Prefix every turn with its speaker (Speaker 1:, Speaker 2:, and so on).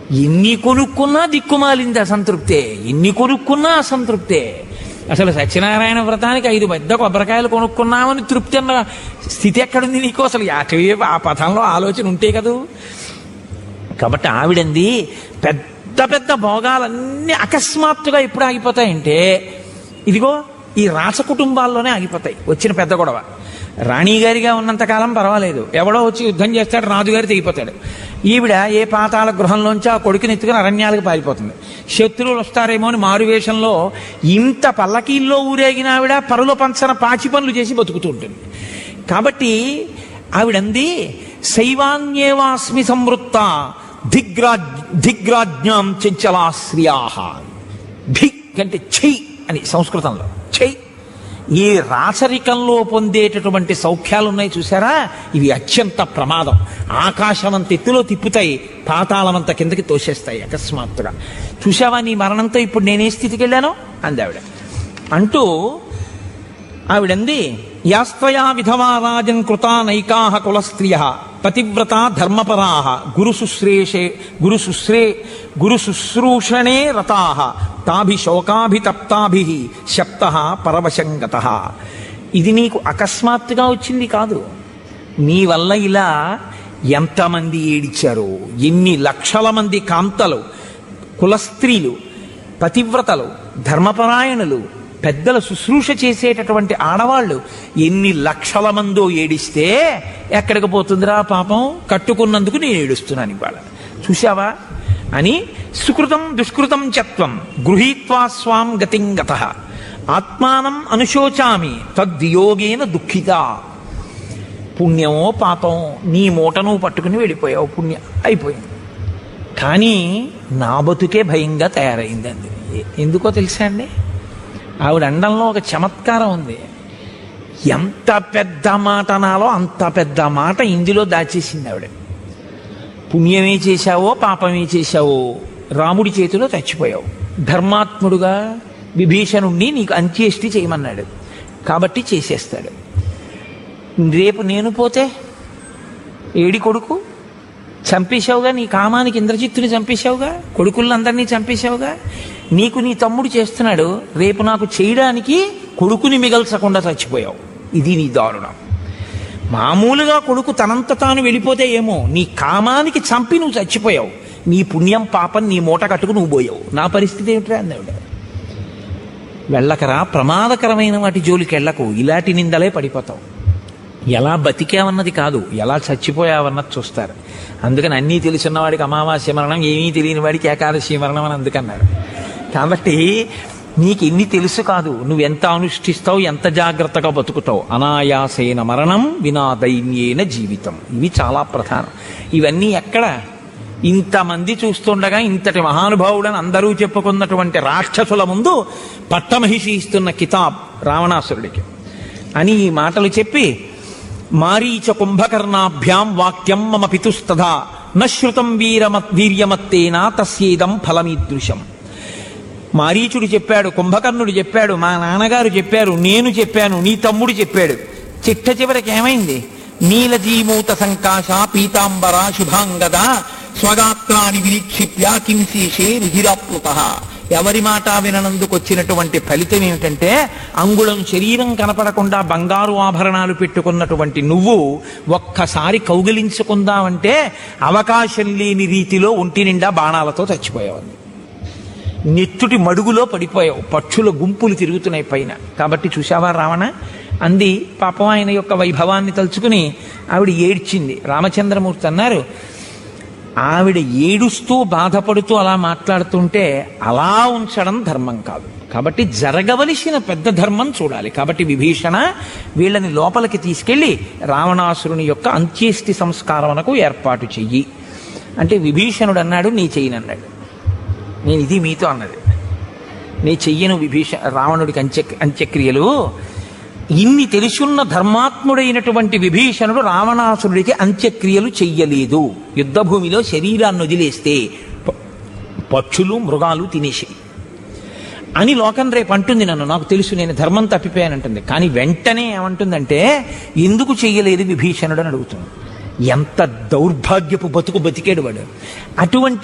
Speaker 1: ఎన్ని కొనుక్కున్నా దిక్కుమాలింది అసంతృప్తే ఎన్ని కొనుక్కున్నా అసంతృప్తే అసలు సత్యనారాయణ వ్రతానికి ఐదు పెద్ద కొబ్బరికాయలు కొనుక్కున్నామని తృప్తి అన్న స్థితి ఎక్కడుంది నీకు అసలు అటువైపు ఆ పథంలో ఆలోచన ఉంటే కదూ కాబట్టి ఆవిడంది పెద్ద పెద్ద భోగాలన్నీ అకస్మాత్తుగా ఎప్పుడు ఆగిపోతాయంటే ఇదిగో ఈ రాస కుటుంబాల్లోనే ఆగిపోతాయి వచ్చిన పెద్ద గొడవ రాణిగారిగా ఉన్నంతకాలం పర్వాలేదు ఎవడో వచ్చి యుద్ధం చేస్తాడు రాజుగారి తెగిపోతాడు ఈవిడ ఏ పాతాల గృహంలోంచి ఆ కొడుకుని ఎత్తుకుని అరణ్యాలకు పారిపోతుంది శత్రువులు వస్తారేమో అని మారువేషంలో ఇంత పల్లకీల్లో ఊరేగిన ఆవిడ పరుల పంచన పాచి పనులు చేసి బతుకుతూ ఉంటుంది కాబట్టి ఆవిడంది శైవాన్యేవాస్మి సంవృత్త దిగ్రా దిగ్రాజ్ఞాం చంచలాశ్రియాహ ధిక్ అంటే చెయ్యి అని సంస్కృతంలో చెయ్యి ఈ రాచరికంలో పొందేటటువంటి సౌఖ్యాలు ఉన్నాయి చూసారా ఇవి అత్యంత ప్రమాదం ఆకాశమంత ఎత్తులో తిప్పుతాయి పాతాళమంత కిందకి తోసేస్తాయి అకస్మాత్తుగా చూసావా నీ మరణంతో ఇప్పుడు నేనే స్థితికి వెళ్ళాను అంది ఆవిడ అంటూ ఆవిడంది యాస్త్వయా విధవా రాజన్ కృతా నైకాహ కులస్త్రియ పతివ్రత ధర్మపరా గురు శుశ్రేషే గురు శుశ్రే గురు శుశ్రూషణే రతా తాభి శోకాభితప్తాభి శప్త పరవశంగత ఇది నీకు అకస్మాత్తుగా వచ్చింది కాదు నీ వల్ల ఇలా ఎంతమంది ఏడిచారు ఎన్ని లక్షల మంది కాంతలు కులస్త్రీలు పతివ్రతలు ధర్మపరాయణులు పెద్దల శుశ్రూష చేసేటటువంటి ఆడవాళ్ళు ఎన్ని లక్షల మందో ఏడిస్తే ఎక్కడికి పోతుందిరా పాపం కట్టుకున్నందుకు నేను ఏడుస్తున్నాను ఇవాళ చూశావా అని సుకృతం దుష్కృతం చత్వం గృహీత్వా స్వాం గతింగత ఆత్మానం అనుశోచామి తద్వియోగేన దుఃఖిత పుణ్యమో పాపం నీ మూట నువ్వు పట్టుకుని వెళ్ళిపోయావు పుణ్యం అయిపోయింది కానీ నా బతుకే భయంగా తయారైందండి ఎందుకో తెలుసా అండి ఆవిడ అండంలో ఒక చమత్కారం ఉంది ఎంత పెద్ద మాట అనాలో అంత పెద్ద మాట ఇందులో దాచేసింది ఆవిడ పుణ్యమే చేశావో పాపమే చేశావో రాముడి చేతిలో చచ్చిపోయావు ధర్మాత్ముడుగా విభీషణుణ్ణి నీకు అంత్యేష్టి చేయమన్నాడు కాబట్టి చేసేస్తాడు రేపు నేను పోతే ఏడి కొడుకు చంపేశావుగా నీ కామానికి ఇంద్రజిత్తుని చంపేశావుగా కొడుకులందరినీ చంపేశావుగా నీకు నీ తమ్ముడు చేస్తున్నాడు రేపు నాకు చేయడానికి కొడుకుని మిగల్చకుండా చచ్చిపోయావు ఇది నీ దారుణం మామూలుగా కొడుకు తనంత తాను వెళ్ళిపోతే ఏమో నీ కామానికి చంపి నువ్వు చచ్చిపోయావు నీ పుణ్యం పాపం నీ మూట కట్టుకు నువ్వు పోయావు నా పరిస్థితి ఏమిట్రా అందావిడ వెళ్ళకరా ప్రమాదకరమైన వాటి జోలికి వెళ్ళకు ఇలాంటి నిందలే పడిపోతావు ఎలా బతికావన్నది కాదు ఎలా చచ్చిపోయావన్నది చూస్తారు అందుకని అన్నీ తెలిసిన వాడికి అమావాస్య మరణం ఏమీ తెలియని వాడికి ఏకాదశి మరణం అని అందుకన్నారు కాబట్టి నీకు ఎన్ని తెలుసు కాదు నువ్వు ఎంత అనుష్ఠిస్తావు ఎంత జాగ్రత్తగా బతుకుతావు అనాయాసేన మరణం వినా దైన్యేన జీవితం ఇవి చాలా ప్రధానం ఇవన్నీ ఎక్కడ ఇంతమంది చూస్తుండగా ఇంతటి మహానుభావుడని అందరూ చెప్పుకున్నటువంటి రాక్షసుల ముందు పట్టమహిషి ఇస్తున్న కితాబ్ రావణాసురుడికి అని ఈ మాటలు చెప్పి మారీచ కుంభకర్ణాభ్యాం వాక్యం మమ పితుస్తథా నశ్రుతం వీరమత్ వీర్యమత్తేనా తస్యేదం ఫలమీదృశం మారీచుడు చెప్పాడు కుంభకర్ణుడు చెప్పాడు మా నాన్నగారు చెప్పారు నేను చెప్పాను నీ తమ్ముడు చెప్పాడు చిట్ట చివరికి ఏమైంది నీలజీమూత సంకాశ పీతాంబర శుభాంగద స్వగాత్రాన్ని వినిక్షిప్య కింశీషే రుధిరాప్లుత ఎవరి మాట విననందుకు వచ్చినటువంటి ఫలితం ఏమిటంటే అంగుళం శరీరం కనపడకుండా బంగారు ఆభరణాలు పెట్టుకున్నటువంటి నువ్వు ఒక్కసారి కౌగిలించుకుందామంటే అవకాశం లేని రీతిలో ఒంటి నిండా బాణాలతో చచ్చిపోయావు నెత్తుటి మడుగులో పడిపోయావు పక్షుల గుంపులు తిరుగుతున్నాయి పైన కాబట్టి చూశావా రావణ అంది పాపం ఆయన యొక్క వైభవాన్ని తలుచుకుని ఆవిడ ఏడ్చింది రామచంద్రమూర్తి అన్నారు ఆవిడ ఏడుస్తూ బాధపడుతూ అలా మాట్లాడుతుంటే అలా ఉంచడం ధర్మం కాదు కాబట్టి జరగవలసిన పెద్ద ధర్మం చూడాలి కాబట్టి విభీషణ వీళ్ళని లోపలికి తీసుకెళ్లి రావణాసురుని యొక్క అంత్యేష్టి సంస్కారమునకు ఏర్పాటు చెయ్యి అంటే విభీషణుడు అన్నాడు నీ చెయ్యనన్నాడు నేను ఇది మీతో అన్నది నీ చెయ్యను విభీష రావణుడికి అంత్య అంత్యక్రియలు ఇన్ని తెలుసున్న ధర్మాత్ముడైనటువంటి విభీషణుడు రావణాసురుడికి అంత్యక్రియలు చెయ్యలేదు యుద్ధభూమిలో శరీరాన్ని వదిలేస్తే ప- పక్షులు మృగాలు తినేసి అని లోకం రేపు అంటుంది నన్ను నాకు తెలుసు నేను ధర్మం తప్పిపోయానంటుంది కానీ వెంటనే ఏమంటుందంటే ఎందుకు చెయ్యలేదు విభీషణుడు అని అడుగుతుంది ఎంత దౌర్భాగ్యపు బతుకు బతికేడు వాడు అటువంటి